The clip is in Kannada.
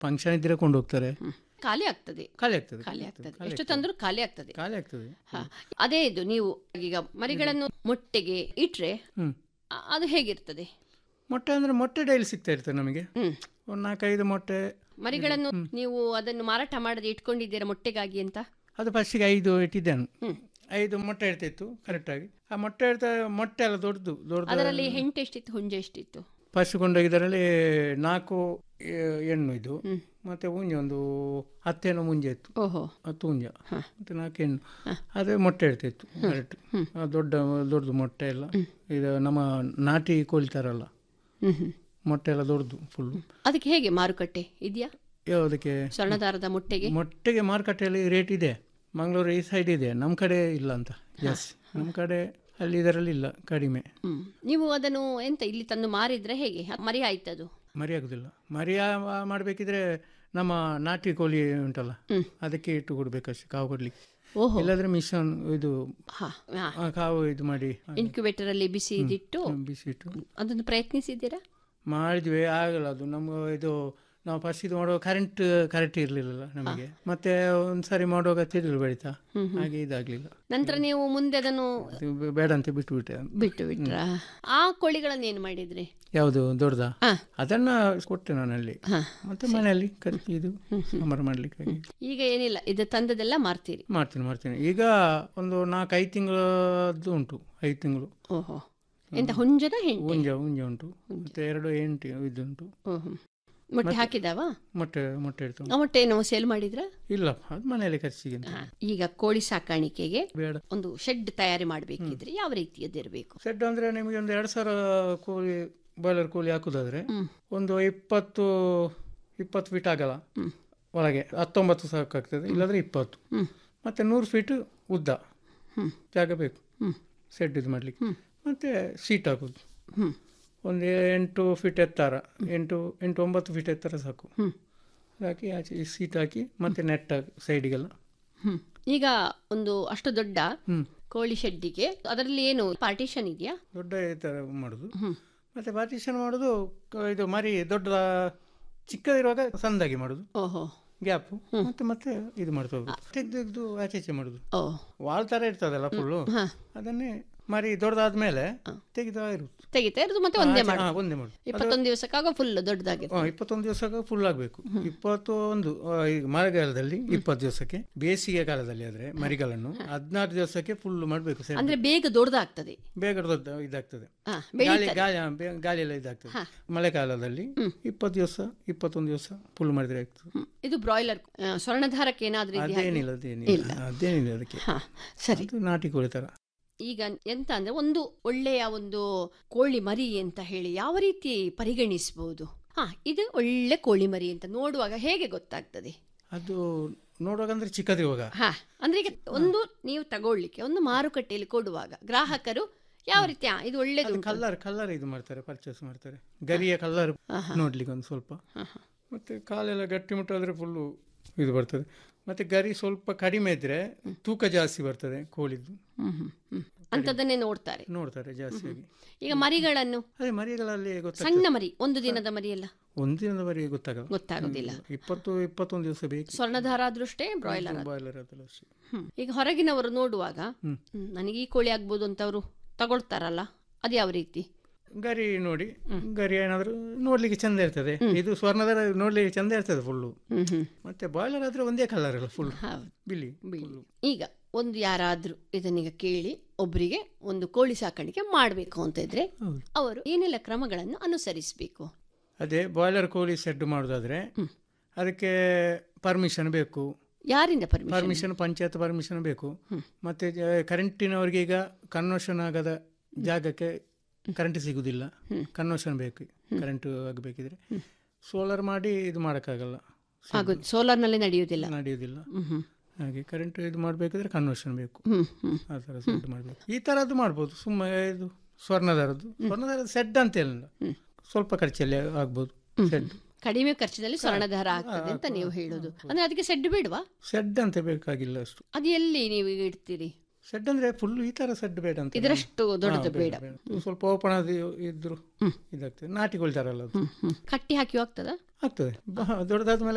ಫಂಕ್ಷನ್ ಇದ್ರೆ ಕೊಂಡು ಹೋಗ್ತಾರೆ ಹ್ಮ್. ಖಾಲಿ ಆಗ್ತದೆ ಖಾಲಿ ಆಗ್ತದೆ ಖಾಲಿ ಆಗ್ತದೆ ಖಾಲಿ ಎಷ್ಟು ತಂದ್ರೂ ಖಾಲಿ ಆಗ್ತದೆ ಖಾಲಿ ಆಗ್ತದೆ ಹಾ ಅದೇ ಇದು ನೀವು ಈಗ ಮರಿಗಳನ್ನು ಮೊಟ್ಟೆಗೆ ಇಟ್ರೆ ಹ್ಮ್ ಅ- ಅದು ಹೇಗಿರ್ತದೆ ಮೊಟ್ಟೆ ಅಂದ್ರೆ ಮೊಟ್ಟೆ ಡೈಲಿ ಸಿಗ್ತಾ ಇರ್ತದೆ ನಮಗೆ ಹ್ಮ್ ಒಂದು ನಾಲ್ಕೈದು ಮೊಟ್ಟೆ ಮರಿಗಳನ್ನು ನೀವು ಅದನ್ನು ಮಾರಾಟ ಮಾಡದೆ ಇಟ್ಕೊಂಡಿದ್ದೀರಾ ಮೊಟ್ಟೆಗಾಗಿ ಅಂತ ಅದು ಫಸ್ಟಿಗೆ ಐದು ಇಟ್ಟಿದ್ದೇನೆ ಹ್ಮ್ ಐದು ಮೊಟ್ಟೆ ಇಡ್ತಿತ್ತು ಕರೆಕ್ಟಾಗಿ ಆ ಮೊಟ್ಟೆ ಇಡ್ತಾ ಮೊಟ್ಟೆ ಎಲ್ಲ ದೊಡ್ಡದು ದೊಡ್ಡದು ಅದರಲ್ಲಿ ಹೆಂಟು ಎಷ್ಟಿತ್ತು ಹುಂಜ ಎಷ್ಟಿತ್ತು ಫಸ್ಟ್ ಕೊಂಡೋಗಿದ್ದರಲ್ಲಿ ನಾಲ್ಕು ಎ- ಹೆಣ್ಣು ಇದು ಹ್ಮ್. ಮತ್ತೆ ಮುಂಜೆ ಒಂದು ಹತ್ತೇನೋ ಮುಂಜೆ ಇತ್ತು ಓಹೋ ಹತ್ತು ಮುಂಜ ಹಾ. ಮತ್ತೆ ನಾಲ್ಕು ಹೆಣ್ಣು ಅದೇ ಮೊಟ್ಟೆ ಇಡ್ತಿತ್ತು ಕರೆಕ್ಟ್ ದೊಡ್ಡ ದೊಡ್ಡದು ಮೊಟ್ಟೆ ಎಲ್ಲ ಇದು ನಮ್ಮ ನಾಟಿ ಕೋಳಿತಾರಲ್ಲ ಹ್ಮ್ ಹ್ಮ್ ಮೊಟ್ಟೆ ಎಲ್ಲ ದೊಡ್ಡದು ಫುಲ್ಲು ಅದಕ್ಕೆ ಹೇಗೆ ಮಾರುಕಟ್ಟೆ ಇದೆಯಾ ಯಾವುದಕ್ಕೆ ಸ್ವರ್ಣದಾರದ ಮೊಟ್ಟೆಗೆ ಮೊಟ್ಟೆಗೆ ಮಾರುಕಟ್ಟೆಯಲ್ಲಿ ರೇಟ್ ಇದೆ ಮಂಗಳೂರು ಈ ಸೈಡ್ ಇದೆ ನಮ್ಮ ಕಡೆ ಇಲ್ಲ ಅಂತ ಜಾಸ್ತಿ ನಮ್ಮ ಕಡೆ ಅಲ್ಲಿ ಇದರಲ್ಲಿ ಇಲ್ಲ ಕಡಿಮೆ ಹ್ಮ್ ನೀವು ಅದನ್ನು ಎಂತ ಇಲ್ಲಿ ತಂದು ಮಾರಿದ್ರೆ ಹೇಗೆ ಮರಿ ಆಯ್ತದು ಮರಿ ಆಗುದಿಲ್ಲ ಮರಿ ಆ- ಮಾಡಬೇಕಿದ್ರೆ ನಮ್ಮ ನಾಟಿ ಕೋಳಿ ಉಂಟಲ್ಲ ಹ್ಮ್. ಅದಕ್ಕೆ ಇಟ್ಟು ಕೊಡ್ಬೇಕಷ್ಟೆ ಕಾವು ಕೊಡ್ಲಿಕ್ಕೆ ಓಹೋ ಇಲ್ಲಾಂದ್ರೆ ಮಿಷನ್ ಇದು ಹಾ ಹಾ ಆ, ಕಾವು ಇದು ಮಾಡಿ ಇನ್ಕ್ಯುಬೇಟರ್ ಅಲ್ಲಿ ಬಿಸಿ ಇದಿಟ್ಟು ಬಿಸಿ ಇಟ್ಟು ಅದನ್ನು ಪ್ರಯತ್ನಿಸಿದ್ದೀರಾ ಮಾಡಿದ್ವಿ ಆಗಲ್ಲ ಅದು ನಮ್ಮ ಇದು ನಾವು ಫಸ್ಟ್ ಇದು ಮಾಡುವಾಗ ಕರೆಂಟ್ ಕರೆಕ್ಟ್ ಇರಲಿಲ್ಲ ನಮಗೆ ಮತ್ತೆ ಒಂದ್ಸರಿ ಮಾಡುವಾಗ ತಿರುಳು ಬೆಳೀತಾ ಹಾಗೆ ಇದಾಗಲಿಲ್ಲ ನಂತರ ನೀವು ಮುಂದೆ ಅದನ್ನು ಬೇಡ ಅಂತ ಬಿಟ್ಟುಬಿಟ್ಟೆ ಬಿಟ್ಟು ಬಿಟ್ರ ಆ ಕೋಳಿಗಳನ್ನ ಏನು ಮಾಡಿದ್ರಿ ಯಾವುದು ದೊಡ್ಡದ ಹಾ ಅದನ್ನ ಕೊಟ್ಟೆ ನಾನಲ್ಲಿ ಹಾ ಮತ್ತೆ ಮನೆಯಲ್ಲಿ ಕರಿ ಇದು ಸಾಂಬಾರು ಮಾಡ್ಲಿಕ್ಕೆ ಈಗ ಏನಿಲ್ಲ ಇದು ತಂದದೆಲ್ಲ ಮಾರ್ತೀರಿ ಮಾಡ್ತೀನಿ ಮಾಡ್ತೀನಿ ಈಗ ಒಂದು ನಾಲ್ಕು ಐದು ತಿಂಗಳದ್ದು ಉಂಟು ಐದು ತಿಂಗಳು ಓಹೋ ಎಂತ ಹುಂಜದ ಹೆಣ್ಣು ಹುಂಜ ಹುಂಜ ಉಂಟು ಮತ್ತೆ ಎರಡು ಎಂಟು ಇದುಂಟು ಓಹೋ ಮೊಟ್ಟೆ ಹಾಕಿದಾವ ಮೊಟ್ಟೆ ಮೊಟ್ಟೆ ಇಡ್ತು ಆ ಮೊಟ್ಟೆ ಏನು ಸೇಲ್ ಮಾಡಿದ್ರ ಇಲ್ಲ ಅದು ಮನೆಯಲ್ಲಿ ಖರ್ಚಿಗೆ ಅಂತ. ಈಗ ಕೋಳಿ ಸಾಕಾಣಿಕೆಗೆ ಬೇಡ ಒಂದು ಶೆಡ್ ತಯಾರಿ ಮಾಡಬೇಕಿದ್ರೆ ಯಾವ ರೀತಿಯದಿರಬೇಕು ಸೆಡ್ ಅಂದ್ರೆ ನಿಮಗೆ ಒಂದು ಎರಡು ಸಾವಿರ ಕೋಳಿ ಬಾಯ್ಲರ್ ಕೋಳಿ ಹಾಕುದಾದ್ರೆ ಹ್ಮ್ ಒಂದು ಇಪ್ಪತ್ತು ಇಪ್ಪತ್ತು ಫೀಟ್ ಆಗಲ್ಲ ಹ್ಮ್ ಒಳಗೆ ಹತ್ತೊಂಬತ್ತು ಸಾಕಾಗ್ತದೆ ಇಲ್ಲಾಂದ್ರೆ ಇಪ್ಪತ್ತು ಹ್ಮ್ ಮತ್ತೆ ನೂರು ಫೀಟ್ ಉದ್ದ ಹ್ಮ್ ಜಾಗ ಬೇಕು ಹ್ಮ್ ಸೆಡ್ ಇದು ಮಾಡಲಿಕ್ಕೆ ಹ್ಮ್. ಮತ್ತೆ ಸೀಟ್ ಹಾಕೋದು ಹ್ಮ್ ಒಂದು ಎಂಟು ಫೀಟ್ ಎತ್ತರ ಎಂಟು ಎಂಟು ಒಂಬತ್ತು ಫೀಟ್ ಎತ್ತರ ಸಾಕು ಹ್ಮ್ ಹಾಕಿ ಆಚೆ ಈ ಸೀಟ್ ಹಾಕಿ ಮತ್ತೆ ನೆಟ್ ಸೈಡಿಗೆಲ್ಲ ಹ್ಮ್ ಈಗ ಒಂದು ಅಷ್ಟು ದೊಡ್ಡ ಹ್ಮ್ ಕೋಳಿ ಶೆಡ್ಡಿಗೆ ಅದರಲ್ಲಿ ಏನು ಪಾರ್ಟಿಷನ್ ಇದೆಯಾ ದೊಡ್ಡ ಈ ಥರ ಮಾಡೋದು ಹ್ಮ್ ಮತ್ತೆ ಪಾರ್ಟಿಷನ್ ಮಾಡೋದು ಕ- ಇದು ಮರಿ ದೊಡ್ಡ ಚಿಕ್ಕದಿರುವಾಗ ಸಣ್ಣದಾಗಿ ಮಾಡೋದು ಓಹೋ ಗ್ಯಾಪು ಮತ್ತೆ ಮತ್ತೆ ಇದು ಮಾಡ್ತಾ ಹೋಗುದು ತೆಗ್ದು ತೆಗ್ದು ಆಚೆ ಈಚೆ ಮಾಡೋದು ಓ ವಾಲ್ ಥರ ಇರ್ತದಲ್ಲ ಫುಲ್ಲು ಹಾ ಅದನ್ನೇ ಮರಿ ದೊಡ್ಡದಾದ್ಮೇಲೆ ತೆಗೆದು ಇರುತ್ತೆ ತೆಗಿತಾ ಇರೋದು ಮತ್ತೆ ಒಂದೇ ಮಾಡಿ ಹಾ, ಒಂದೇ ಮಾಡುದು ಇಪ್ಪತ್ತೊಂದು ದಿವಸಕ್ಕಾಗ ಫುಲ್ ದೊಡ್ಡದಾಗಿದೆ ಹಾ, ಇಪ್ಪತ್ತೊಂದು ದಿವಸಕ್ಕೆ ಫುಲ್ ಆಗಬೇಕು ಇಪ್ಪತ್ತೊಂದು ಆ, ಈಗ ಮಳೆಗಾಲದಲ್ಲಿ ಇಪ್ಪತ್ತು ದಿವಸಕ್ಕೆ ಬೇಸಿಗೆ ಕಾಲದಲ್ಲಿ ಆದ್ರೆ ಮರಿಗಳನ್ನು ಹದಿನಾರು ದಿವಸಕ್ಕೆ ಫುಲ್ ಮಾಡಬೇಕು ಸರಿ ಅಂದ್ರೆ ಬೇಗ ದೊಡ್ಡದಾಗ್ತದೆ ಬೇಗ ದೊಡ್ಡ ಇದಾಗ್ತದೆ ಹಾ ಗಾಳಿ ಗಾಳಿ ಆ, ಬೇ- ಗಾಳಿ ಎಲ್ಲ ಇದಾಗ್ತದೆ ಮಳೆಗಾಲದಲ್ಲಿ ಇಪ್ಪತ್ತು ದಿವಸ ಇಪ್ಪತ್ತೊಂದು ದಿವಸ ಫುಲ್ ಮಾಡಿದ್ರೆ ಆಗ್ತದೆ ಹ್ಮ್. ಇದು ಬ್ರಾಯ್ಲರ್ ಸ್ವರ್ಣಧಾರಕ್ಕೆ ಏನಾದ್ರೂ ಇದೆಯಾ ಅದೇನಿಲ್ಲ ಅದೇನಿಲ್ಲ ಅದೇನಿಲ್ಲ ಅದಕ್ಕೆ ಹಾ ಸರಿ ಅದು ನಾಟಿ ಕೋಳಿ ತರ ಈಗ ಎಂತ ಅಂದ್ರೆ ಒಂದು ಒಳ್ಳೆಯ ಒಂದು ಕೋಳಿ ಮರಿ ಅಂತ ಹೇಳಿ ಯಾವ ರೀತಿ ಪರಿಗಣಿಸಬಹುದು ಹಾ ಇದು ಒಳ್ಳೆ ಕೋಳಿ ಮರಿ ಅಂತ ನೋಡುವಾಗ ಹೇಗೆ ಗೊತ್ತಾಗ್ತದೆ ಅದು ನೋಡುವಾಗ ಅಂದ್ರೆ ಚಿಕ್ಕದಿರುವಾಗ ಹಾ ಅಂದ್ರೆ ಈಗ ಒಂದು ನೀವು ತಗೊಳ್ಳಿಕ್ಕೆ ಒಂದು ಮಾರುಕಟ್ಟೆಯಲ್ಲಿ ಕೊಡುವಾಗ ಗ್ರಾಹಕರು ಯಾವ ರೀತಿ ಆ, ಇದು ಒಳ್ಳೇದು ಉಂಟು. ಕಲ್ಲರ್ ಕಲ್ಲರ್ ಇದು ಮಾಡ್ತಾರೆ ಪರ್ಚೇಸ್ ಮಾಡ್ತಾರೆ ಗರಿಯ ಕಲ್ಲರ್ ಆಹಾ. ನೋಡ್ಲಿಕ್ಕೆ ಒಂದು ಸ್ವಲ್ಪ ಆಹಾ. ಮತ್ತೆ ಕಾಲೆಲ್ಲ ಗಟ್ಟಿ ಮುಟ್ಟಾದ್ರೆ ಫುಲ್ಲು ಇದು ಬರ್ತದೆ ಮತ್ತೆ ಗರಿ ಸ್ವಲ್ಪ ಕಡಿಮೆ ಇದ್ರೆ ತೂಕ ಜಾಸ್ತಿ ಬರ್ತದೆ ಕೋಳಿದ್ದು ಹ್ಮ್ ಹ್ಮ್ ಹ್ಮ್ ಅಂಥದ್ದನ್ನೇ ನೋಡ್ತಾರೆ ನೋಡ್ತಾರೆ ಜಾಸ್ತಿಯಾಗಿ ಈಗ ಮರಿಗಳನ್ನು ಅದೇ ಮರಿಗಳಲ್ಲಿ ಗೊತ್ತಾಗ್ತದೆ ಸಣ್ಣ ಮರಿ ಒಂದು ದಿನದ ಮರಿ ಎಲ್ಲ ಒಂದಿನದ ಮರಿ ಗೊತ್ತಾಗಲ್ಲ ಗೊತ್ತಾಗೋದಿಲ್ಲ ಇಪ್ಪತ್ತು ಇಪ್ಪತ್ತೊಂದು ದಿವಸ ಬೇಕು ಸ್ವರ್ಣಧಾರ ಆದ್ರಷ್ಟೇ ಬ್ರಾಯ್ಲರ್ ಬಾಯ್ಲರ್ ಅದೆಲ್ಲ ಅಷ್ಟೇ ಹ್ಮ್. ಈಗ ಹೊರಗಿನವರು ನೋಡುವಾಗ ಹ್ಮ್. ಹ್ಮ್, ನನಗೆ ಈ ಕೋಳಿ ಆಗ್ಬೋದು ಅಂತ ಅವರು ತಗೊಳ್ತಾರಲ್ಲ ಅದು ಯಾವ ರೀತಿ ಗರಿ ನೋಡಿ ಗರಿ ಏನಾದ್ರು ನೋಡ್ಲಿಕ್ಕೆ ಚಂದ ಇರ್ತದೆ ಇದು ಸ್ವರ್ಣದ ನೋಡ್ಲಿಕ್ಕೆ ಚಂದ ಇರ್ತದೆ ಫುಲ್ಲು ಹ್ಮ್ ಹ್ಮ್ ಮತ್ತೆ ಬಾಯ್ಲರ್ ಆದ್ರೆ ಒಂದೇ ಕಲರ್ ಅಲ್ಲ ಫುಲ್ ಹೌದು ಬಿಳಿ ಬಿಳಿ ಈಗ ಒಂದು ಯಾರಾದ್ರೂ ಇದನ್ನೀಗ ಕೇಳಿ ಒಬ್ಬರಿಗೆ ಒಂದು ಕೋಳಿ ಸಾಕಾಣಿಕೆ ಮಾಡಬೇಕು ಅಂತ ಇದ್ರೆ ಹೌದು ಅವರು ಏನೆಲ್ಲ ಕ್ರಮಗಳನ್ನು ಅನುಸರಿಸಬೇಕು ಅದೇ ಬಾಯ್ಲರ್ ಕೋಳಿ ಸೆಡ್ ಮಾಡೋದಾದ್ರೆ ಅದಕ್ಕೆ ಪರ್ಮಿಷನ್ ಬೇಕು ಯಾರಿಂದ ಪರ್ಮಿಷನ್ ಪರ್ಮಿಷನ್ ಪಂಚಾಯತ್ ಪರ್ಮಿಷನ್ ಬೇಕು ಮತ್ತೆ ಜ- ಕರೆಂಟಿನವರಿಗೆ ಈಗ ಕನ್ವರ್ಷನ್ ಆಗದ ಜಾಗಕ್ಕೆ ಕರೆಂಟ್ ಸಿಗುದಿಲ್ಲ ಕನ್ವರ್ಷನ್ ಬೇಕು ಕರೆಂಟ್ ಆಗಬೇಕಿದ್ರೆ ಸೋಲಾರ್ ಮಾಡಿ ಇದು ಮಾಡೋಕ್ಕಾಗಲ್ಲ ಆಗೋದು ಸೋಲಾರ್ನಲ್ಲಿ ನಡೆಯುವುದಿಲ್ಲ ನಡೆಯುವುದಿಲ್ಲ ಹ್ಮ್ ಹ್ಮ್ ಹಾಗೆ ಕರೆಂಟ್ ಇದು ಮಾಡಬೇಕಿದ್ರೆ ಕನ್ವರ್ಷನ್ ಬೇಕು ಹ್ಮ್ ಹ್ಮ್ ಆ ಥರ ಸೆಡ್ ಮಾಡಬೇಕು ಈ ಥರದ್ದು ಮಾಡ್ಬೋದು ಸುಮ್ಮನೆ ಇದು ಸ್ವರ್ಣದಾರದ್ದು ಸ್ವರ್ಣದಾರದ ಸೆಡ್ ಅಂತ ಹೇಳಿಲ್ಲ ಸ್ವಲ್ಪ ಖರ್ಚಲ್ಲಿ ಆಗ್ಬೋದು ಸೆಡ್ ಕಡಿಮೆ ಖರ್ಚಿನಲ್ಲಿ ಸ್ವರ್ಣಧಾರ ಆಗ್ತದೆ ಅಂತ ನೀವು ಹೇಳೋದು ಅಂದ್ರೆ ಅದಕ್ಕೆ ಸೆಡ್ ಬೇಡವಾ ಸೆಡ್ ಅಂತ ಬೇಕಾಗಿಲ್ಲ ಅಷ್ಟು ಅದು ಎಲ್ಲಿ ನೀವು ಈಗ ಇಡ್ತೀರಿ ಸೆಡ್ ಅಂದ್ರೆ ಫುಲ್ ಈ ತರ ಸೆಡ್ ಬೇಡ ಅಂತ ಇದರಷ್ಟು ದೊಡ್ಡದು ಹಾ, ಬೇಡ ಬೇಡ. ಸ್ವಲ್ಪ ಓಪನ್ ಆದ ಇದ್ರು ಇದಾಗ್ತದೆ ನಾಟಿಕೊಳ್ತಾರಲ್ಲ ಅದು ಹ್ಮ್ ಹ್ಮ್ ಕಟ್ಟಿ ಹಾಕಿ ಹೋಗ್ತದ ಆಗ್ತದೆ ಬ- ದೊಡ್ಡದಾದ ಮೇಲೆ